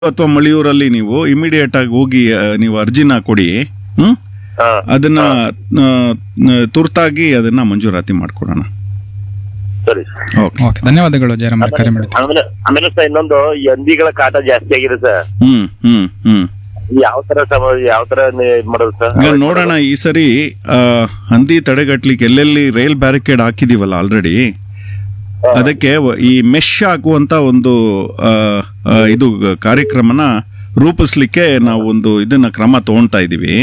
ಅಥವಾ ಮಳಿಯೂರಲ್ಲಿ ನೀವು ಇಮಿಡಿಯೇಟ್ ಆಗಿ ಹೋಗಿ ಆ, ನೀವು ಅರ್ಜಿನ ಕೊಡಿ ಹ್ಮ್ ಹಾ ಅದನ್ನ ಆ, ನ- ತುರ್ತಾಗಿ ಅದನ್ನ ಮಂಜೂರಾತಿ ಮಾಡ್ಕೊಡೋಣ ಸರಿ ಸರ್ ಓಕೆ ಓಕೆ ಧನ್ಯವಾದಗಳು ಜಯರಾಮ್ ಅವರೇ ಕರೆ ಮಾಡಿದ್ದು ಆಮೇಲೆ ಆಮೇಲೆ ಸರ್ ಇನ್ನೊಂದು ಈ ಹಂದಿಗಳ ಕಾಟ ಜಾಸ್ತಿ ಆಗಿದೆ ಸರ್ ಹ್ಮ್ ಹ್ಮ್ ಹ್ಮ್ ಯಾವ ತರ ಸಮ ಯಾವ ತರ ನಿ- ಇದ್ ಮಾಡೋದು ಸರ್ ಈಗ ನೋಡೋಣ ಈ ಸರಿ ಆ, ಹಂದಿ ತಡೆಗಟ್ಲಿಕ್ಕೆ ಎಲ್ಲೆಲ್ಲಿ ರೈಲ್ ಬ್ಯಾರಿಕೇಡ್ ಹಾಕಿದೀವಲ್ಲ ಆಲ್ರೆಡಿ ಅದಕ್ಕೆ ವ- ಈ ಮೆಶ್ ಹಾಕುವಂತ ಒಂದು ಆ, ಆ, ಇದು ಕಾರ್ಯಕ್ರಮನ ರೂಪಿಸ್ಲಿಕ್ಕೆ ನಾವು ಒಂದು ಇದನ್ನ ಕ್ರಮ ತಗೊಳ್ತಾ ಇದೀವಿ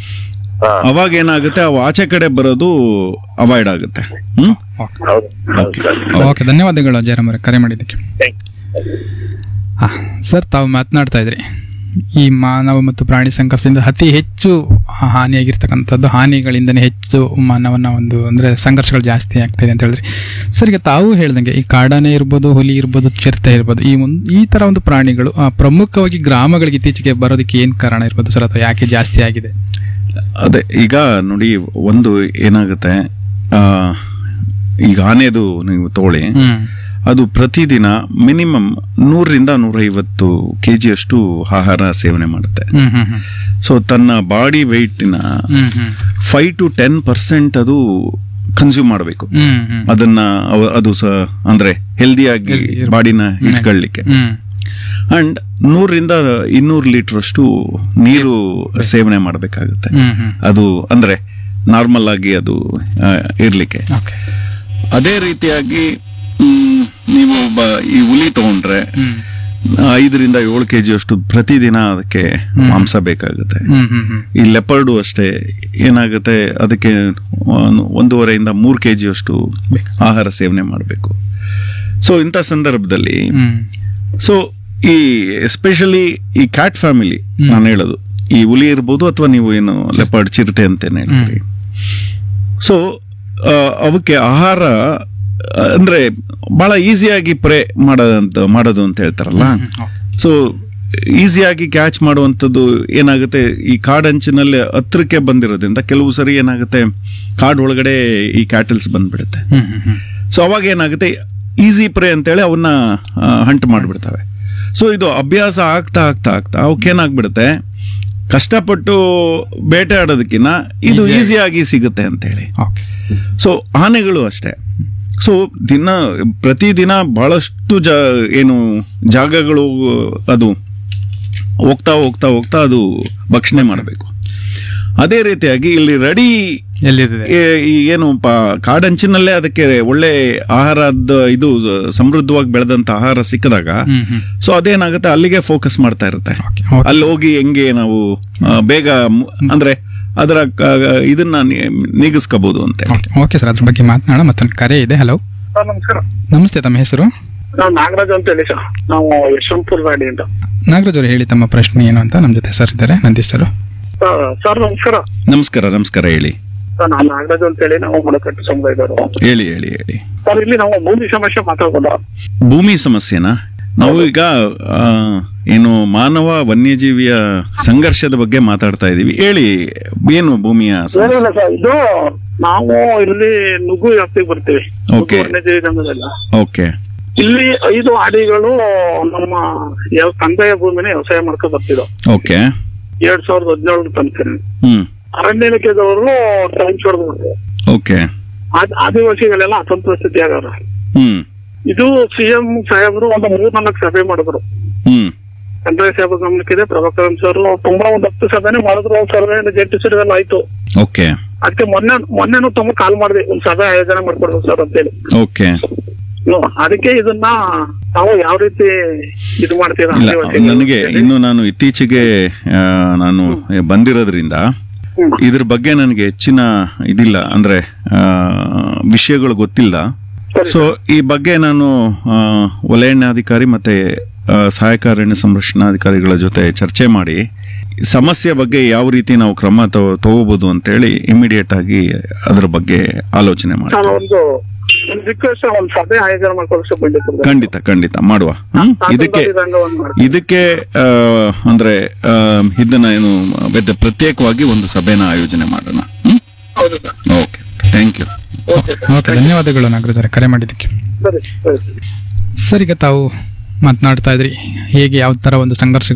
ಹಾ ಅವಾಗ ಏನಾಗುತ್ತೆ ಅವು ಆಚೆ ಕಡೆ ಬರೋದು ಅವಾಯ್ಡ್ ಆಗುತ್ತೆ ಹ್ಮ್ ಹೌದು ಹೌದು ಸರ್ ಓಕೆ ಧನ್ಯವಾದಗಳು ಜಯರಾಮ್ ಅವರೇ ಕರೆ ಮಾಡಿದ್ದಕ್ಕೆ ಥ್ಯಾಂಕ್ ಹಾ, ಸರ್ ತಾವು ಮಾತನಾಡ್ತಾ ಇದ್ರಿ ಈ ಮಾನವ ಮತ್ತು ಪ್ರಾಣಿ ಸಂಘರ್ಷದಿಂದ ಅತಿ ಹೆಚ್ಚು ಹಾನಿಯಾಗಿರ್ತಕ್ಕಂಥದ್ದು ಹಾನಿಗಳಿಂದನೇ ಹೆಚ್ಚು ಮಾನವನ ಒಂದು ಅಂದರೆ ಸಂಘರ್ಷಗಳು ಜಾಸ್ತಿ ಆಗ್ತಾ ಇದೆ ಅಂತ ಹೇಳಿದ್ರಿ ಸರ್ ಈಗ ತಾವು ಹೇಳ್ದಂಗೆ ಈ ಕಾಡಾನೆ ಇರ್ಬೋದು ಹುಲಿ ಇರ್ಬೋದು ಚಿರತೆ ಇರ್ಬೋದು ಈ ಒಂದು ಈ ಥರ ಒಂದು ಪ್ರಾಣಿಗಳು ಆ, ಪ್ರಮುಖವಾಗಿ ಗ್ರಾಮಗಳಿಗೆ ಇತ್ತೀಚೆಗೆ ಬರೋದಕ್ಕೆ ಏನು ಕಾರಣ ಇರ್ಬೋದು ಸರ್ ಅಥವಾ ಯಾಕೆ ಜಾಸ್ತಿ ಆಗಿದೆ ಅದೇ ಈಗ ನೋಡಿ ಒಂದು ಏನಾಗುತ್ತೆ ಆ, ಈಗ ಆನೆದು ನೀವು ತಗೊಳ್ಳಿ ಹ್ಮ್ ಅದು ಪ್ರತಿದಿನ ಮಿನಿಮಮ್ ನೂರರಿಂದ ನೂರೈವತ್ತು ಕೆ ಜಿಯಷ್ಟು ಆಹಾರ ಸೇವನೆ ಮಾಡುತ್ತೆ ಹ್ಮ್ ಹ್ಮ್ ಹ್ಮ್ ಸೊ ತನ್ನ ಬಾಡಿ ವೆಯ್ಟಿನ ಹ್ಮ್ ಹ್ಮ್ ಫೈವ್ ಟು ಟೆನ್ ಪರ್ಸೆಂಟ್ ಅದು ಕನ್ಸ್ಯೂಮ್ ಮಾಡಬೇಕು ಹ್ಮ್ ಹ್ಮ್ ಅದನ್ನ ಅವ- ಅದು ಸ ಅಂದ್ರೆ ಹೆಲ್ದಿಯಾಗಿ Healthy ಇರ್ಬೇಕು. ಬಾಡಿನ ಇಟ್ಕೊಳ್ಳಿಕ್ಕೆ ಹ್ಮ್ ಅಂಡ್ ನೂರಿಂದ ಇನ್ನೂರು ಲೀಟರ್ ಅಷ್ಟು ನೀರು ಸೇವನೆ ಮಾಡಬೇಕಾಗುತ್ತೆ ಹ್ಮ್ ಹ್ಮ್ ಅದು ಅಂದ್ರೆ ನಾರ್ಮಲ್ ಆಗಿ ಅದು ಆ, ಇರ್ಲಿಕ್ಕೆ ಓಕೆ ಅದೇ ರೀತಿಯಾಗಿ ಮ್, ನೀವು ಬ- ಈ ಹುಲಿ ತಗೊಂಡ್ರೆ ಹ್ಮ್ ಐದರಿಂದ ಏಳು ಕೆ ಅಷ್ಟು ಪ್ರತಿದಿನ ಅದಕ್ಕೆ ಮಾಂಸ ಬೇಕಾಗುತ್ತೆ ಹ್ಮ್ ಹ್ಮ್ ಹ್ಮ್ ಈ ಲೆಪರ್ಡು ಅಷ್ಟೇ ಏನಾಗುತ್ತೆ ಅದಕ್ಕೆ ಒಂದು- ಒಂದೂವರೆಯಿಂದ ಮೂರು ಕೆ ಅಷ್ಟು ಆಹಾರ ಸೇವನೆ ಮಾಡಬೇಕು ಸೊ ಇಂಥ ಸಂದರ್ಭದಲ್ಲಿ ಹ್ಮ್ ಸೊ ಈ ಎಸ್ಪೆಷಲಿ ಈ ಕ್ಯಾಟ್ ಫ್ಯಾಮಿಲಿ ನಾನು ಹೇಳೋದು ಈ ಹುಲಿ ಇರ್ಬೋದು ಅಥವಾ ನೀವು ಏನು ಲೆಪರ್ಡ್ ಚಿರತೆ ಅಂತೇನೆ ಹೇಳ್ತೀರಿ ಸೊ ಅವಕ್ಕೆ ಆಹಾರ ಆ, ಅಂದ್ರೆ ಬಹಳ ಈಸಿಯಾಗಿ ಪ್ರೇ ಮಾಡೋದಂತ ಮಾಡೋದು ಅಂತ ಹೇಳ್ತಾರಲ್ಲ ಸೊ ಈಸಿಯಾಗಿ ಕ್ಯಾಚ್ ಮಾಡುವಂಥದ್ದು ಏನಾಗುತ್ತೆ ಈ ಕಾಡಂಚಿನಲ್ಲಿ ಹತ್ರಕ್ಕೆ ಬಂದಿರೋದ್ರಿಂದ ಕೆಲವು ಸರಿ ಏನಾಗುತ್ತೆ ಕಾಡ್ ಒಳಗಡೆ ಈ ಕ್ಯಾಟಲ್ಸ್ ಬಂದ್ಬಿಡುತ್ತೆ ಹ್ಮ್ ಹ್ಮ್ ಹ್ಮ್ ಸೊ ಅವಾಗ ಏನಾಗುತ್ತೆ ಈಸಿ ಪ್ರೇ ಅಂತೇಳಿ ಅವನ್ನ ಹಂಟ್ ಮಾಡಿಬಿಡ್ತವೆ ಸೊ ಇದು ಅಭ್ಯಾಸ ಆಗ್ತಾ ಆಗ್ತಾ ಆಗ್ತಾ ಅವಕ್ಕೇನಾಗ್ಬಿಡುತ್ತೆ ಕಷ್ಟಪಟ್ಟು ಬೇಟೆ ಆಡೋದಕ್ಕಿಂತ ಇದು Easy ಆಗಿ. ಈಸಿಯಾಗಿ ಸಿಗುತ್ತೆ ಅಂತೇಳಿ ಓಕೆ ಸರ್ ಸೊ ಆನೆಗಳು ಅಷ್ಟೇ ಸೊ ದಿನ ಪ್ರತಿದಿನ ಬಹಳಷ್ಟು ಜ ಏನು ಜಾಗಗಳು ಅದು ಹೋಗ್ತಾ ಹೋಗ್ತಾ ಹೋಗ್ತಾ ಅದು ಭಕ್ಷಣೆ ಮಾಡಬೇಕು ಅದೇ ರೀತಿಯಾಗಿ ಇಲ್ಲಿ ರೆಡಿ ಎಲ್ಲಿದೆ ಈ ಏನು ಪ- ಕಾಡಂಚಿನಲ್ಲೇ ಅದಕ್ಕೆ ಒಳ್ಳೆ ಆಹಾರದ ಇದು ಸಮೃದ್ಧವಾಗಿ ಬೆಳೆದಂತ ಆಹಾರ ಸಿಕ್ಕಿದಾಗ ಹ್ಮ್ ಹ್ಮ್ ಸೊ ಅದೇನಾಗುತ್ತೆ ಅಲ್ಲಿಗೆ ಫೋಕಸ್ ಮಾಡ್ತಾ ಇರುತ್ತೆ ಓಕೆ ಓಕೆ ಅಲ್ಲಿ ಹೋಗಿ ಹೆಂಗೆ ನಾವು ಆ, ಬೇಗ ಮು- ಅಂದ್ರೆ ಅದರ ಕ- ಇದನ್ನ ನಿ- ನೀಗಿಸ್ಕೋಬಹುದು ಅಂತ ಓಕೆ ಓಕೆ ಸರ್ ಅದ್ರ ಬಗ್ಗೆ ಮಾತನಾಡೋಣ ಮತ್ತೊಂದು ಕರೆ ಇದೆ ಹಲೋ ಸರ್ ನಮಸ್ಕಾರ ನಮಸ್ತೆ ತಮ್ಮ ಹೆಸರು ನಾವು ನಾಗರಾಜ್ ಅಂತ ಹೇಳಿ ಸರ್ ನಾವು ಯಶವಂತಪುರ ಗಾಡಿಯಿಂದ ನಾಗರಾಜ್ ಅವರು ಹೇಳಿ ತಮ್ಮ ಪ್ರಶ್ನೆ ಏನು ಅಂತ ನಮ್ಮ ಜೊತೆ ಸರ್ ಇದ್ದಾರೆ ನಂದೀಶರು ಸರ್, ಸರ್ ನಮಸ್ಕಾರ ನಮಸ್ಕಾರ ನಮಸ್ಕಾರ ಹೇಳಿ ಸರ್ ನಾನು ನಾಗರಾಜ್ ಅಂತ ಹೇಳಿ ನಾವು ಮೊಳಕಟ್ಟು ಸಮುದಾಯದವರು ಹೇಳಿ ಹೇಳಿ ಹೇಳಿ ಸರ್ ಇಲ್ಲಿ ನಾವು ಭೂಮಿ ಸಮಸ್ಯೆ ಮಾತಾಡ್ಬೋದಾ ಭೂಮಿ ಸಮಸ್ಯೆನಾ ನಾವು ಈಗ ಆ, ಏನು ಮಾನವ ವನ್ಯಜೀವಿಯ ಸಂಘರ್ಷದ ಬಗ್ಗೆ ಮಾತಾಡ್ತಾ ಇದೀವಿ ಹೇಳಿ ಏನು ಭೂಮಿಯ ಸಮಸ್ಯೆ ಏನಿಲ್ಲ ಸರ್ ಇದು ನಾವು ಇಲ್ಲಿ ನುಗ್ಗು ವ್ಯಾಪ್ತಿಗೆ ಬರ್ತೀವಿ ನುಗ್ಗು Okay. ವನ್ಯಜೀವಿ ರಂಗದಲ್ಲ ಓಕೆ ಇಲ್ಲಿ ಐದು ಆಡಿಗಳು ನಮ್ಮ ಯಾವ ತಂದೆಯ ಭೂಮಿನ ವ್ಯವಸಾಯ ಮಾಡ್ಕೊ ಬರ್ತಿದ್ದೋ ಓಕೆ ಎರಡ್ ಸಾವಿರದ ಹದಿನೇಳು ತನಕ ಹ್ಮ್ ಅರಣ್ಯ ಇಲಾಖೆದವರು ಟೈಮ್ ಹೊಡೆದ್ರು ಓಕೆ ಆದಿವಾಸಿಗಳೆಲ್ಲ ಅತಂತ್ರ ಸ್ಥಿತಿ ಆಗ್ಯಾರ ಹ್ಮ್ ಇದು ಸಿಎಂ ಸಾಹೇಬರು ಒಂದು ಮೂರ್ ನಾಲ್ಕು ಸಭೆ ಮಾಡಿದ್ರು ಹ್ಮ್ ಚಂದ್ರ ಸಾಹೇಬ್ ಗಮನಕ್ಕಿದೆ ಪ್ರಭಾಕರನ್ ಸರ್ ತುಂಬಾ ಒಂದ್ ಹತ್ತು ಸಭೆನೇ ಮಾಡಿದ್ರು ಸರ್ವೆ ಜಂಟಿ ಸರ್ವೆ ಎಲ್ಲ ಆಯ್ತು ಓಕೆ ಅದಕ್ಕೆ ಮೊನ್ನೆ ಮೊನ್ನೆನೂ ತುಂಬ ಕಾಲ್ ಮಾಡಿದೆ ಒಂದ್ ಸಭೆ ಆಯೋಜನೆ ಮಾಡ್ಕೊಡ್ಬೇಕು ಸರ್ ಅಂತೇಳಿ ಓಕೆ ಹ್ಮ್. ಅದಕ್ಕೆ ಇದನ್ನ ನಾವು ಯಾವ ರೀತಿ ಇದು ಮಾಡ್ತೀರಾ ಇಲ್ಲ ಆದಿವಾಸಿಗಳು ನನಗೆ ಅಂತೇಳಿ. ಇನ್ನು ನಾನು ಇತ್ತೀಚೆಗೆ ಆ, ನಾನು ಬಂದಿರೋದ್ರಿಂದ ಹ್ಮ್. ಇದ್ರ ಬಗ್ಗೆ ನನಗೆ ಹೆಚ್ಚಿನ ಇದಿಲ್ಲ ಅಂದ್ರೆ ಆ, ವಿಷಯಗಳು ಗೊತ್ತಿಲ್ಲ ಸರಿ ಸೊ ಈ ಬಗ್ಗೆ ನಾನು ಆ, ವಲಯಾರಣ್ಯಾಧಿಕಾರಿ ಮತ್ತೆ ಆ, ಸಹಾಯಕ ಅರಣ್ಯ ಸಂರಕ್ಷಣಾಧಿಕಾರಿಗಳ ಜೊತೆ ಚರ್ಚೆ ಮಾಡಿ ಸಮಸ್ಯೆ ಬಗ್ಗೆ ಯಾವ ರೀತಿ ನಾವು ಕ್ರಮ ತಗೋ- ತಗೋಬಹುದು ಅಂತೇಳಿ ಇಮಿಡಿಯೇಟ್ ಆಗಿ ಅದ್ರ ಬಗ್ಗೆ ಆಲೋಚನೆ ಮಾಡಿ ನಾನು ಒಂದು ಒಂದು ರಿಕ್ವೆಸ್ಟ್ ಒಂದ್ ಸಭೆ ಆಯೋಜನೆ ಮಾಡ್ಕೊಳಕ್ಕೆ ಬಂದಿತ್ತು ಖಂಡಿತ ಖಂಡಿತ ಮಾಡುವ ಹ್ಮ್? ಇದಕ್ಕೆ ಇದಕ್ಕೆ ಆ, ಅಂದ್ರೆ ಆ, ಇದನ್ನ ಏನು ಬೆದ್ದ ಪ್ರತ್ಯೇಕವಾಗಿ ಒಂದು ಸಭೆನ ಆಯೋಜನೆ ಮಾಡೋಣ ಹೌದು sir okay thank you okay sir okay ಧನ್ಯವಾದಗಳು ನಾಗರಾಜ್ ಅವರೇ ಕರೆ ಮಾಡಿದ್ದಕ್ಕೆ ಸರಿ ಸರಿ ಸರಿ ಸರ್ ಈಗ ತಾವು ಮಾತನಾಡ್ತಾ ಇದ್ರಿ ಹೇಗೆ ಯಾವ ತರ ಒಂದು ಸಂಘರ್ಷ